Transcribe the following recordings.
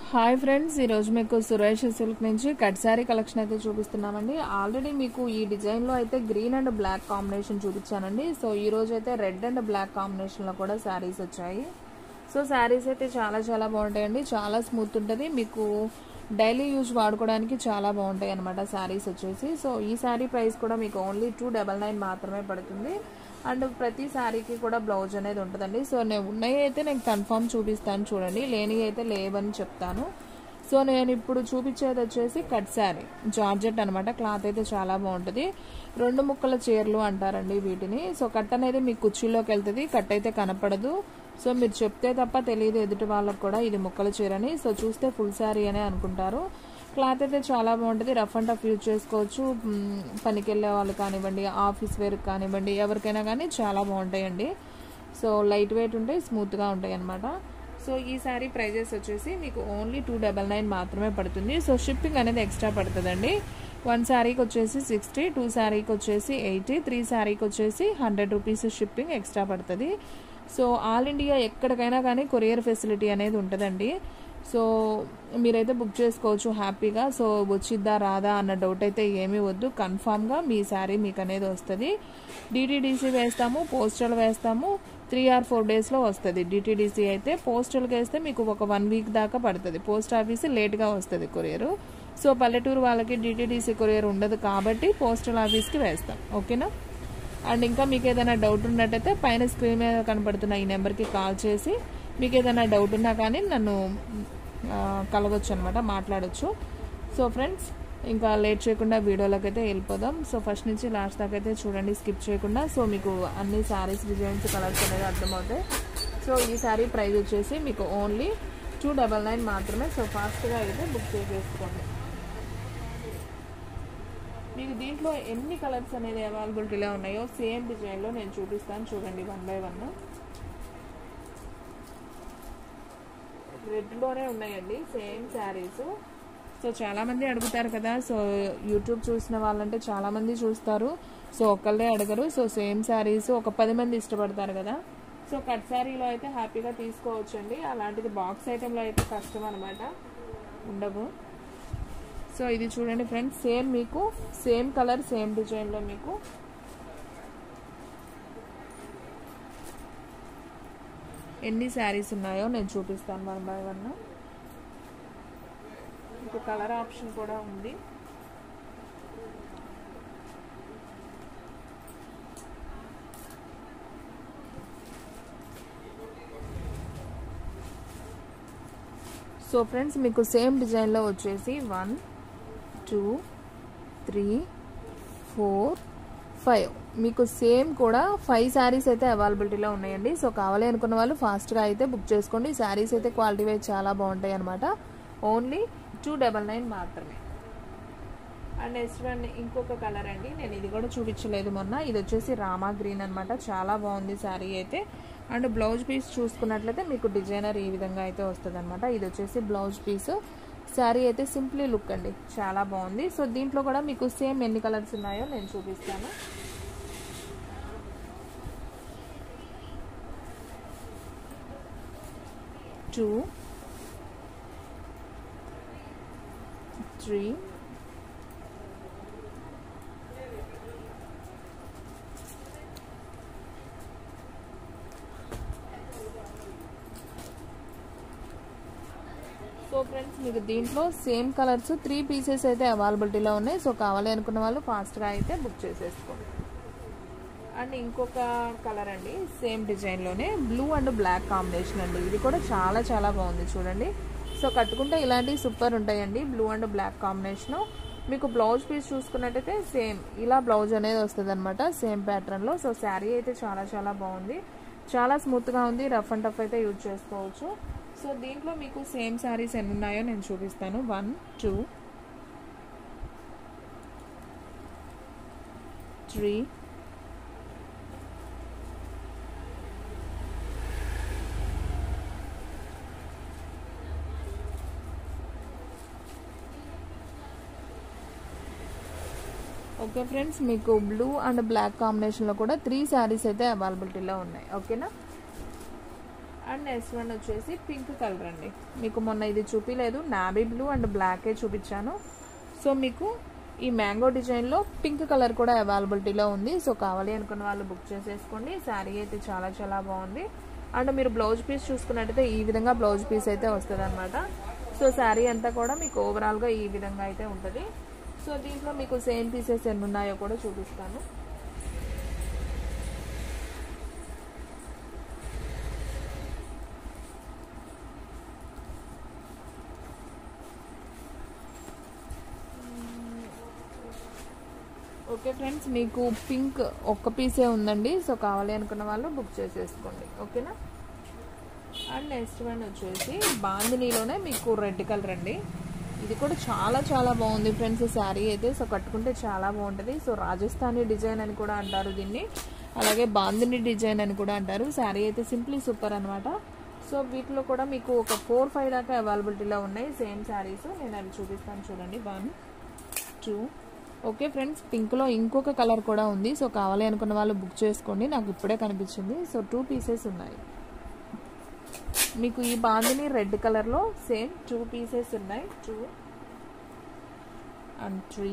hi friends ఈరోజు మీకు Suresh silk నుంచి కట్ శారీ కలెక్షన్ అయితే చూపిస్తున్నామండి ఆల్రెడీ మీకు ఈ డిజైన్లో అయితే గ్రీన్ అండ్ బ్లాక్ కాంబినేషన్ చూపించానండి సో ఈ రోజు అయితే రెడ్ అండ్ బ్లాక్ కాంబినేషన్లో కూడా శారీస్ వచ్చాయి సో శారీస్ అయితే చాలా చాలా బాగుంటాయండి చాలా స్మూత్ ఉంటుంది మీకు డైలీ యూజ్ వాడుకోవడానికి చాలా బాగుంటాయి అనమాట శారీస్ వచ్చేసి సో ఈ శారీ ప్రైస్ కూడా మీకు ఓన్లీ టూ డబల్ నైన్ మాత్రమే పడుతుంది అండ్ ప్రతి శారీకి కూడా బ్లౌజ్ అనేది ఉంటుందండి సో నేను ఉన్నాయి అయితే నేను కన్ఫర్మ్ చూపిస్తాను చూడండి లేని అయితే లేవని చెప్తాను సో నేను ఇప్పుడు చూపించేది వచ్చేసి కట్ శారీ జార్జెట్ అనమాట క్లాత్ అయితే చాలా బాగుంటుంది రెండు ముక్కల చీరలు అంటారండి వీటిని సో కట్ అనేది మీకు కుర్చీలోకి వెళ్తుంది కట్ అయితే కనపడదు సో మీరు చెప్తే తప్ప తెలియదు ఎదుటి వాళ్ళకి కూడా ఇది ముక్కల చీరని సో చూస్తే ఫుల్ శారీ అనే అనుకుంటారు క్లాత్ అయితే చాలా బాగుంటుంది రఫ్ అండ్ టఫ్ యూజ్ చేసుకోవచ్చు మ్, పనికి వెళ్ళే వాళ్ళు కానివ్వండి ఆఫీస్ వేర్ కానివ్వండి ఎవరికైనా కానీ చాలా బాగుంటాయండి సో లైట్ వెయిట్ ఉంటాయి స్మూత్గా ఉంటాయి అనమాట సో ఈ శారీ ప్రైజెస్ వచ్చేసి మీకు ఓన్లీ టూ డబల్ నైన్ మాత్రమే పడుతుంది సో షిప్పింగ్ అనేది ఎక్స్ట్రా పడుతుందండి వన్ శారీకి వచ్చేసి సిక్స్టీ టూ శారీకి వచ్చేసి ఎయిటీ త్రీ శారీకి వచ్చేసి హండ్రెడ్ రూపీస్ షిప్పింగ్ ఎక్స్ట్రా పడుతుంది సో ఆల్ ఇండియా ఎక్కడికైనా కానీ కొరియర్ ఫెసిలిటీ అనేది ఉంటుందండి సో మీరైతే బుక్ చేసుకోవచ్చు హ్యాపీగా సో వచ్చిద్దా రాదా అన్న డౌట్ అయితే ఏమీ వద్దు కన్ఫామ్గా మీ శారీ మీకు అనేది వస్తుంది డిటీడీసీ వేస్తాము పోస్టల్ వేస్తాము త్రీ ఆర్ ఫోర్ డేస్లో వస్తుంది డిటీడీసీ అయితే పోస్టల్కి వేస్తే మీకు ఒక వన్ వీక్ దాకా పడుతుంది పోస్ట్ ఆఫీస్ లేట్గా వస్తుంది కొరియర్ సో పల్లెటూరు వాళ్ళకి డిటీడీసీ కొరియర్ ఉండదు కాబట్టి పోస్టల్ ఆఫీస్కి వేస్తాం ఓకేనా అండ్ ఇంకా మీకు ఏదైనా డౌట్ ఉన్నట్టయితే పైన స్క్రీన్ మీద కనపడుతున్న ఈ నెంబర్కి కాల్ చేసి మీకు ఏదైనా డౌట్ ఉన్నా కానీ నన్ను ఆ, కలవచ్చు అనమాట మాట్లాడొచ్చు సో ఫ్రెండ్స్ ఇంకా లేట్ చేయకుండా వీడియోలోకి అయితే వెళ్ళిపోదాం సో ఫస్ట్ నుంచి లాస్ట్ దాకా అయితే చూడండి స్కిప్ చేయకుండా సో మీకు అన్ని శారీస్ డిజైన్స్ కలర్స్ అనేది అర్థమవుతాయి సో ఈ శారీ ప్రైస్ వచ్చేసి మీకు ఓన్లీ టూ డబల్ నైన్ మాత్రమే సో ఫాస్ట్గా అయితే బుక్ చేసేసుకోండి మీకు దీంట్లో ఎన్ని కలర్స్ అనేది అవైలబిలిటీలో ఉన్నాయో సేమ్ డిజైన్లో నేను చూపిస్తాను చూడండి వన్ బై వన్ రెడ్లోనే ఉన్నాయండి సేమ్ శారీస్ సో చాలామంది అడుగుతారు కదా సో యూట్యూబ్ చూసిన వాళ్ళంటే చాలామంది చూస్తారు సో ఒకళ్ళే అడగరు సో సేమ్ శారీస్ ఒక పది మంది ఇష్టపడతారు కదా సో కట్ శారీలో అయితే హ్యాపీగా తీసుకోవచ్చండి అలాంటిది బాక్స్ ఐటెంలో అయితే కష్టం అనమాట ఉండవు సో ఇది చూడండి ఫ్రెండ్స్ సేమ్ మీకు సేమ్ కలర్ సేమ్ డిజైన్లో మీకు ఎన్ని శారీస్ ఉన్నాయో నేను చూపిస్తాను వన్ బై వన్ మీకు కలర్ ఆప్షన్ కూడా ఉంది సో ఫ్రెండ్స్ మీకు సేమ్ డిజైన్లో వచ్చేసి one two three four five మీకు సేమ్ కూడా ఫైవ్ శారీస్ అయితే అవైలబిలిటీలో ఉన్నాయండి సో కావాలి అనుకున్న వాళ్ళు ఫాస్ట్గా అయితే బుక్ చేసుకోండి శారీస్ అయితే క్వాలిటీ వైజ్ చాలా బాగుంటాయి అనమాట ఓన్లీ టూ డబల్ నైన్ మాత్రమే అండ్ నెక్స్ట్ వన్ ఇంకొక కలర్ అండి నేను ఇది కూడా చూపించలేదు మొన్న ఇది వచ్చేసి రామా గ్రీన్ అనమాట చాలా బాగుంది శారీ అయితే అండ్ బ్లౌజ్ పీస్ చూసుకున్నట్లయితే మీకు డిజైనర్ ఈ విధంగా అయితే వస్తుంది అనమాట ఇది వచ్చేసి బ్లౌజ్ పీస్ శారీ అయితే సింప్లీ లుక్ అండి చాలా బాగుంది సో దీంట్లో కూడా మీకు సేమ్ ఎన్ని కలర్స్ ఉన్నాయో నేను చూపిస్తాను టూ త్రీ సో ఫ్రెండ్స్ మీకు దీంట్లో సేమ్ కలర్స్ త్రీ పీసెస్ అయితే అవైలబిలిటీలో ఉన్నాయి సో కావాలి అనుకున్న వాళ్ళు ఫాస్ట్గా అయితే బుక్ చేసేసుకోండి అండ్ ఇంకొక కలర్ అండి సేమ్ డిజైన్లోనే బ్లూ అండ్ బ్లాక్ కాంబినేషన్ అండి ఇది కూడా చాలా చాలా బాగుంది చూడండి సో కట్టుకుంటే ఇలాంటివి సూపర్ ఉంటాయండి బ్లూ అండ్ బ్లాక్ కాంబినేషన్ మీకు బ్లౌజ్ పీస్ చూసుకున్నట్టయితే సేమ్ ఇలా బ్లౌజ్ అనేది వస్తుంది అనమాట సేమ్ ప్యాటర్న్లో సో శారీ అయితే చాలా చాలా బాగుంది చాలా స్మూత్గా ఉంది రఫ్ అండ్ టఫ్ అయితే యూజ్ చేసుకోవచ్చు సో దీంట్లో మీకు సేమ్ శారీస్ ఎన్ని ఉన్నాయో నేను చూపిస్తాను one two three okay friends మీకు బ్లూ అండ్ బ్లాక్ కాంబినేషన్లో కూడా త్రీ శారీస్ అయితే అవైలబిలిటీలో ఉన్నాయి ఓకేనా అండ్ అండ్ నెక్స్ట్ వన్ వచ్చేసి పింక్ కలర్ అండి మీకు మొన్న ఇది చూపించలేదు నాబీ బ్లూ అండ్ బ్లాకే చూపించాను సో మీకు ఈ మ్యాంగో డిజైన్లో పింక్ కలర్ కూడా అవైలబిలిటీలో ఉంది సో కావాలి అనుకున్న వాళ్ళు బుక్ చేసేసుకోండి శారీ అయితే చాలా చాలా బాగుంది అండ్ మీరు బ్లౌజ్ పీస్ చూసుకున్నట్టయితే ఈ విధంగా బ్లౌజ్ పీస్ అయితే వస్తుంది అనమాట సో శారీ అంతా కూడా మీకు ఓవరాల్గా ఈ విధంగా అయితే ఉంటుంది సో దీంట్లో మీకు సేమ్ పీసెస్ ఎన్ని ఉన్నాయో కూడా చూపిస్తాను ఓకే ఫ్రెండ్స్ మీకు పింక్ ఒక్క పీసే ఉందండి సో కావాలి అనుకున్న వాళ్ళు బుక్ చేసేసుకోండి ఓకేనా అండ్ నెక్స్ట్ వన్ వచ్చేసి బాందినీలోనే మీకు రెడ్ కలర్ అండి ఇది కూడా చాలా చాలా బాగుంది ఫ్రెండ్స్ శారీ అయితే సో కట్టుకుంటే చాలా బాగుంటుంది సో రాజస్థానీ డిజైన్ అని కూడా అంటారు దీన్ని అలాగే బాందిని డిజైన్ అని కూడా అంటారు శారీ అయితే సింప్లీ సూపర్ అనమాట సో వీటిలో కూడా మీకు ఒక ఫోర్ ఫైవ్ దాకా అవైలబిలిటీలో ఉన్నాయి సేమ్ శారీస్ నేను అవి చూపిస్తాను చూడండి వన్ టూ ఓకే ఫ్రెండ్స్ పింక్లో ఇంకొక కలర్ కూడా ఉంది సో కావాలి అనుకున్న వాళ్ళు బుక్ చేసుకోండి నాకు ఇప్పుడే కనిపించింది సో టూ పీసెస్ ఉన్నాయి మీకు ఈ బాందిని రెడ్ కలర్లో సేమ్ టూ పీసెస్ ఉన్నాయి టూ అండ్ త్రీ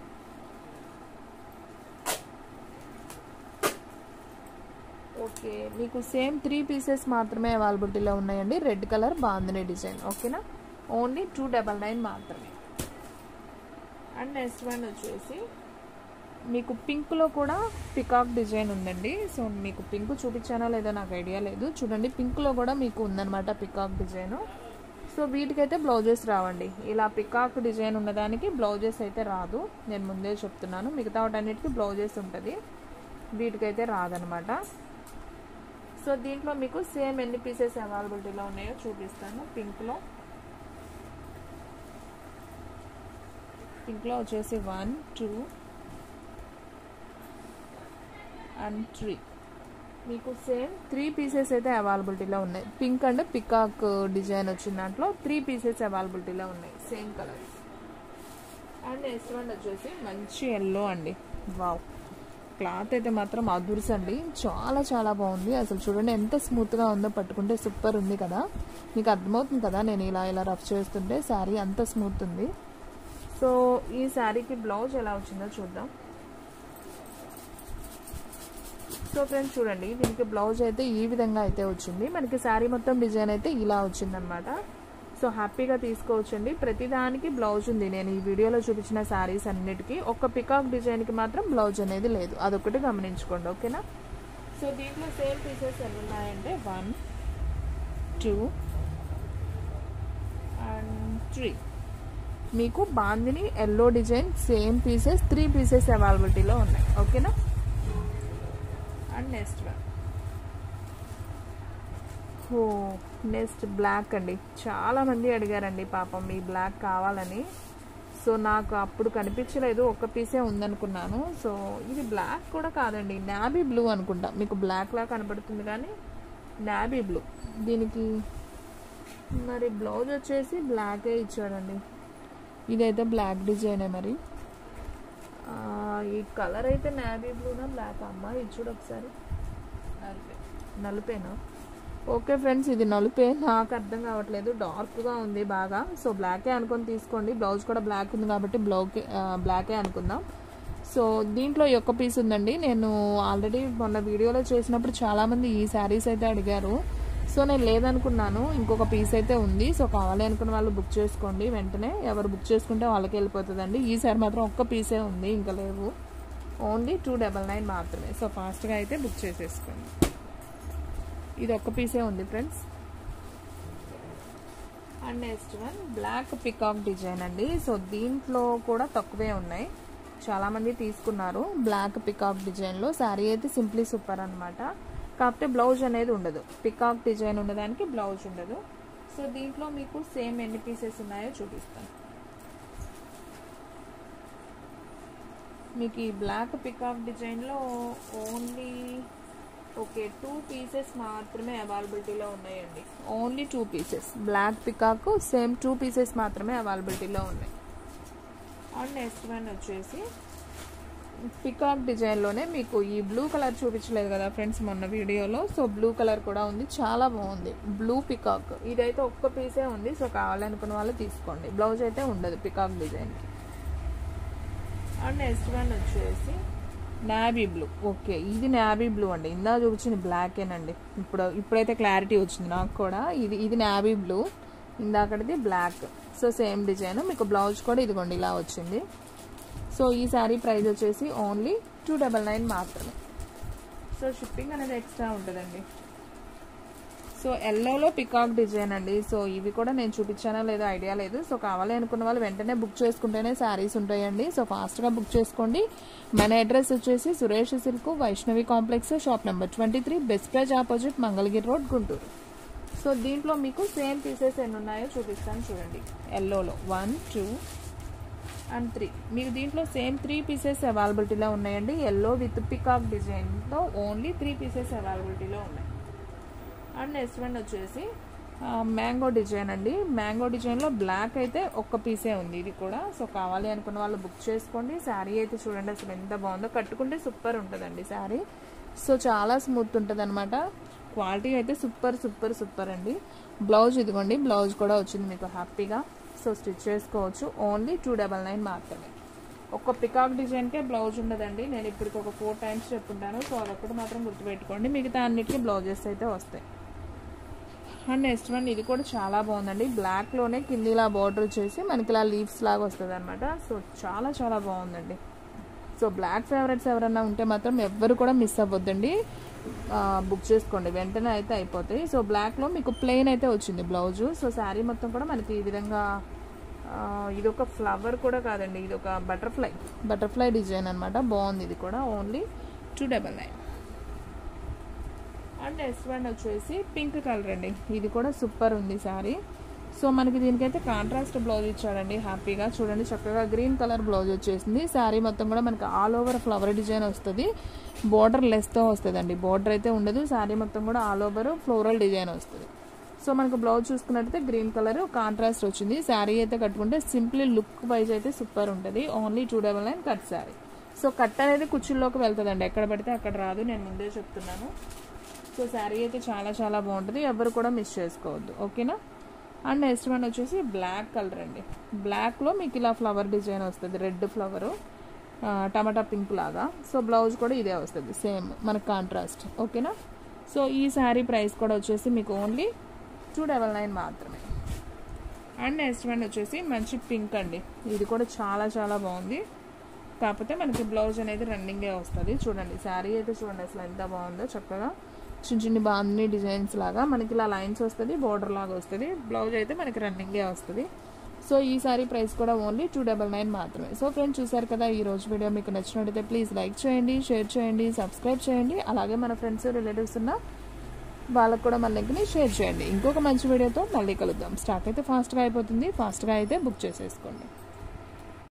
ఓకే మీకు సేమ్ త్రీ పీసెస్ మాత్రమే అవైలబిలిటీలో ఉన్నాయండి రెడ్ కలర్ బాందిని డిజైన్ ఓకేనా ఓన్లీ టూ డబల్ నైన్ మాత్రమే అండ్ నెక్స్ట్ వన్ వచ్చేసి మీకు పింక్లో కూడా పికాక్ డిజైన్ ఉందండి సో మీకు పింక్ చూపించానో లేదో నాకు ఐడియా లేదు చూడండి పింక్లో కూడా మీకు ఉందన్నమాట పికాక్ డిజైన్ సో వీటికైతే బ్లౌజెస్ రావండి ఇలా పికాక్ డిజైన్ ఉన్నదానికి బ్లౌజెస్ అయితే రాదు నేను ముందే చెప్తున్నాను మిగతా వాటన్నిటికీ బ్లౌజెస్ ఉంటుంది వీటికైతే రాదనమాట సో దీంట్లో మీకు సేమ్ ఎన్ని పీసెస్ అవైలబిలిటీలో ఉన్నాయో చూపిస్తాను పింక్లో పింక్లో వచ్చేసి వన్ టూ అండ్ త్రీ మీకు సేమ్ త్రీ పీసెస్ అయితే అవైలబిలిటీలో ఉన్నాయి పింక్ అండ్ పికాక్ డిజైన్ వచ్చిన దాంట్లో త్రీ పీసెస్ అవైలబిలిటీలో ఉన్నాయి same colour and next one వచ్చేసి మంచి ఎల్లో అండి వావ్ క్లాత్ అయితే మాత్రం అదుర్స్ అండి చాలా చాలా బాగుంది అసలు చూడండి ఎంత స్మూత్గా ఉందో పట్టుకుంటే సూపర్ ఉంది కదా మీకు అర్థమవుతుంది కదా నేను ఇలా ఇలా రఫ్ చేస్తుంటే శారీ అంత స్మూత్ ఉంది సో ఈ శారీకి బ్లౌజ్ ఎలా వచ్చిందో చూద్దాం సో ఫ్రెండ్స్ చూడండి దీనికి బ్లౌజ్ అయితే ఈ విధంగా అయితే వచ్చింది మనకి శారీ మొత్తం డిజైన్ అయితే ఇలా వచ్చిందనమాట సో హ్యాపీగా తీసుకోవచ్చండి ప్రతిదానికి బ్లౌజ్ ఉంది నేను ఈ వీడియోలో చూపించిన శారీస్ అన్నిటికీ ఒక్క పికాక్ డిజైన్కి మాత్రం బ్లౌజ్ అనేది లేదు అదొకటి గమనించుకోండి ఓకేనా సో దీంట్లో సేమ్ పీసెస్ ఎన్ని ఉన్నాయంటే వన్ టూ అండ్ త్రీ మీకు bandhani yellow design same pieces three pieces అవైలబిలిటీలో ఉన్నాయి ఓకేనా అండ్ నెక్స్ట్ వన్ ఓ నెక్స్ట్ బ్లాక్ అండి చాలా మంది అడిగారండి పాపం ఈ బ్లాక్ కావాలని సో నాకు అప్పుడు కనిపించలేదు ఒక పీసే ఉందనుకున్నాను సో ఇది బ్లాక్ కూడా కాదండి నాబీ బ్లూ అనుకుంటా మీకు బ్లాక్ లా కనపడుతుంది కానీ నాబీ బ్లూ దీనికి మరి బ్లౌజ్ వచ్చేసి బ్లాకే ఇచ్చాడండి ఇదైతే బ్లాక్ డిజైనే మరి ఈ కలర్ అయితే నావీ బ్లూనా బ్లాక్ అమ్మ ఇది చూడు ఒకసారి నలుపే నలుపేనా ఓకే ఫ్రెండ్స్ ఇది నలుపే నాకు అర్థం కావట్లేదు డార్క్గా ఉంది బాగా సో బ్లాకే అనుకొని తీసుకోండి బ్లౌజ్ కూడా బ్లాక్ ఉంది కాబట్టి బ్లౌకే బ్లాకే అనుకుందాం సో దీంట్లో ఈ ఒక్క పీస్ ఉందండి నేను ఆల్రెడీ మొన్న వీడియోలో చేసినప్పుడు చాలామంది ఈ శారీస్ అయితే అడిగారు సో నేను లేదనుకున్నాను ఇంకొక పీస్ అయితే ఉంది సో కావాలి అనుకున్న వాళ్ళు బుక్ చేసుకోండి వెంటనే ఎవరు బుక్ చేసుకుంటే వాళ్ళకి వెళ్ళిపోతుందండి ఈసారి మాత్రం ఒక్క పీసే ఉంది ఇంకా లేవు ఓన్లీ టూ డబల్ నైన్ మాత్రమే సో ఫాస్ట్గా అయితే బుక్ చేసేసుకోండి ఇది ఒక్క పీసే ఉంది friends and next one black peacock design అండి సో దీంట్లో కూడా తక్కువే ఉన్నాయి చాలామంది తీసుకున్నారు బ్లాక్ పికాక్ డిజైన్లో శారీ అయితే సింప్లీ సూపర్ అనమాట కాకపోతే బ్లౌజ్ అనేది ఉండదు పికాక్ డిజైన్ ఉన్నదానికి బ్లౌజ్ ఉండదు సో దీంట్లో మీకు సేమ్ ఎన్ని పీసెస్ ఉన్నాయో చూపిస్తాను మీకు ఈ బ్లాక్ పికాక్ డిజైన్లో ఓన్లీ ఓకే టూ పీసెస్ మాత్రమే అవైలబిలిటీలో ఉన్నాయండి only two pieces black peacock same two pieces మాత్రమే అవైలబిలిటీలో ఉన్నాయి అండ్ నెక్స్ట్ వన్ వచ్చేసి పికాక్ డిజైన్లోనే మీకు ఈ బ్లూ కలర్ చూపించలేదు కదా ఫ్రెండ్స్ మొన్న వీడియోలో సో బ్లూ కలర్ కూడా ఉంది చాలా బాగుంది బ్లూ పికాక్ ఇదైతే ఒక్క పీసే ఉంది సో కావాలనుకున్న వాళ్ళు తీసుకోండి బ్లౌజ్ అయితే ఉండదు పికాక్ డిజైన్కి అండ్ నెక్స్ట్ వన్ వచ్చేసి నావీ బ్లూ ఓకే ఇది నావీ బ్లూ అండి ఇందా చూపించింది బ్లాకేనండి ఇప్పుడు ఇప్పుడైతే క్లారిటీ వచ్చింది నాకు కూడా ఇది ఇది నావీ బ్లూ ఇందాకటిది బ్లాక్ సో సేమ్ డిజైన్ మీకు బ్లౌజ్ కూడా ఇదిగోండి ఇలా వచ్చింది సో ఈ శారీ ప్రైస్ వచ్చేసి ఓన్లీ టూ డబల్ నైన్ మాత్రమే సో షిప్పింగ్ అనేది ఎక్స్ట్రా ఉంటుందండి సో ఎల్లోలో పికాక్ డిజైన్ అండి సో ఇవి కూడా నేను చూపించానా లేదో ఐడియా లేదు సో కావాలి అనుకున్న వాళ్ళు వెంటనే బుక్ చేసుకుంటేనే శారీస్ ఉంటాయండి సో ఫాస్ట్గా బుక్ చేసుకోండి మన అడ్రస్ వచ్చేసి Suresh silk Vaishnavi complex shop number twenty three best prize opposite Mangalagiri road Guntur so దీంట్లో మీకు సేమ్ పీసెస్ ఎన్ని ఉన్నాయో చూపిస్తాను చూడండి ఎల్లోలో వన్ టూ అండ్ త్రీ మీకు దీంట్లో సేమ్ త్రీ పీసెస్ అవైలబిలిటీలో ఉన్నాయండి ఎల్లో విత్ పికాక్ డిజైన్తో ఓన్లీ త్రీ పీసెస్ అవైలబిలిటీలో ఉన్నాయి అండ్ నెక్స్ట్ వన్ వచ్చేసి మ్యాంగో డిజైన్ అండి మ్యాంగో డిజైన్లో బ్లాక్ అయితే ఒక్క పీసే ఉంది ఇది కూడా సో కావాలి అనుకున్న వాళ్ళు బుక్ చేసుకోండి శారీ అయితే చూడండి అసలు ఎంత బాగుందో కట్టుకుంటే సూపర్ ఉంటుందండి శారీ సో చాలా స్మూత్ ఉంటుంది అనమాట క్వాలిటీ అయితే సూపర్ సూపర్ సూపర్ అండి బ్లౌజ్ ఇదిగోండి బ్లౌజ్ కూడా వచ్చింది మీకు హ్యాపీగా సో స్టిచ్ చేసుకోవచ్చు ఓన్లీ టూ డబల్ నైన్ మాత్రమే ఒక్క పికాక్ డిజైన్కే బ్లౌజ్ ఉండదండి నేను ఇప్పటికి ఒక ఫోర్ టైమ్స్ చెప్పుంటాను సో అదొకటి మాత్రం గుర్తుపెట్టుకోండి మిగతా అన్నిటికీ బ్లౌజెస్ అయితే వస్తాయి అండ్ నెక్స్ట్ వన్ ఇది కూడా చాలా బాగుందండి బ్లాక్లోనే కిందిలా బార్డర్ వచ్చేసి మనకి ఇలా లీవ్స్ లాగా వస్తుంది అనమాట సో చాలా చాలా బాగుందండి సో బ్లాక్ ఫేవరెట్స్ ఎవరన్నా ఉంటే మాత్రం ఎవ్వరు కూడా మిస్ అవ్వద్దండి బుక్ చేసుకోండి వెంటనే అయితే అయిపోతాయి సో బ్లాక్లో మీకు ప్లెయిన్ అయితే వచ్చింది బ్లౌజు సో శారీ మొత్తం కూడా మనకి ఈ విధంగా ఇది ఒక ఫ్లవర్ కూడా కాదండి ఇది ఒక బటర్ఫ్లై బటర్ఫ్లై డిజైన్ అనమాట బాగుంది ఇది కూడా only two double nine and next one వచ్చేసి పింక్ కలర్ అండి ఇది కూడా సూపర్ ఉంది శారీ సో మనకి దీనికైతే కాంట్రాస్ట్ బ్లౌజ్ ఇచ్చాడండి హ్యాపీగా చూడండి చక్కగా గ్రీన్ కలర్ బ్లౌజ్ వచ్చేసింది శారీ మొత్తం కూడా మనకి ఆల్ ఓవర్ ఫ్లవర్ డిజైన్ వస్తుంది బోర్డర్ లెస్తో వస్తుందండి బోర్డర్ అయితే ఉండదు శారీ మొత్తం కూడా ఆల్ ఓవర్ ఫ్లోరల్ డిజైన్ వస్తుంది సో మనకు బ్లౌజ్ చూసుకున్నట్టయితే గ్రీన్ కలర్ కాంట్రాస్ట్ వచ్చింది శారీ అయితే కట్టుకుంటే సింప్లీ లుక్ వైజ్ అయితే సూపర్ ఉంటుంది only two double nine cut sari so cut అనేది కుర్చీల్లోకి వెళ్తుందండి ఎక్కడ పడితే అక్కడ రాదు నేను ముందే చెప్తున్నాను సో శారీ అయితే చాలా చాలా బాగుంటుంది ఎవరు కూడా మిస్ చేసుకోవద్దు ఓకేనా అండ్ నెక్స్ట్ వన్ వచ్చేసి బ్లాక్ కలర్ అండి బ్లాక్లో మీకు ఇలా ఫ్లవర్ డిజైన్ వస్తుంది రెడ్ ఫ్లవరు టమాటా పింక్ లాగా సో బ్లౌజ్ కూడా ఇదే వస్తుంది సేమ్ మనకు కాంట్రాస్ట్ ఓకేనా సో ఈ శారీ ప్రైస్ కూడా వచ్చేసి మీకు ఓన్లీ టూ డబల్ నైన్ మాత్రమే అండ్ నెక్స్ట్ వన్ వచ్చేసి మంచి పింక్ అండి ఇది కూడా చాలా చాలా బాగుంది కాకపోతే మనకి బ్లౌజ్ అనేది రన్నింగే వస్తుంది చూడండి శారీ అయితే చూడండి అసలు ఎంత బాగుందో చక్కగా చిన్న చిన్న బాగుంది డిజైన్స్ లాగా మనకి ఇలా లైన్స్ వస్తుంది బోర్డర్ లాగా వస్తుంది బ్లౌజ్ అయితే మనకి రన్నింగే వస్తుంది సో ఈ సారీ ప్రైస్ కూడా ఓన్లీ టూ డబల్ నైన్ మాత్రమే సో ఫ్రెండ్స్ చూసారు కదా ఈ రోజు వీడియో మీకు నచ్చినట్టయితే ప్లీజ్ లైక్ చేయండి షేర్ చేయండి సబ్స్క్రైబ్ చేయండి అలాగే మన ఫ్రెండ్స్ రిలేటివ్స్ ఉన్న వాళ్ళకు కూడా మన లింక్ని షేర్ చేయండి ఇంకొక మంచి వీడియోతో మళ్ళీ కలుద్దాం స్టాక్ అయితే ఫాస్ట్గా అయిపోతుంది ఫాస్ట్గా అయితే బుక్ చేసేసుకోండి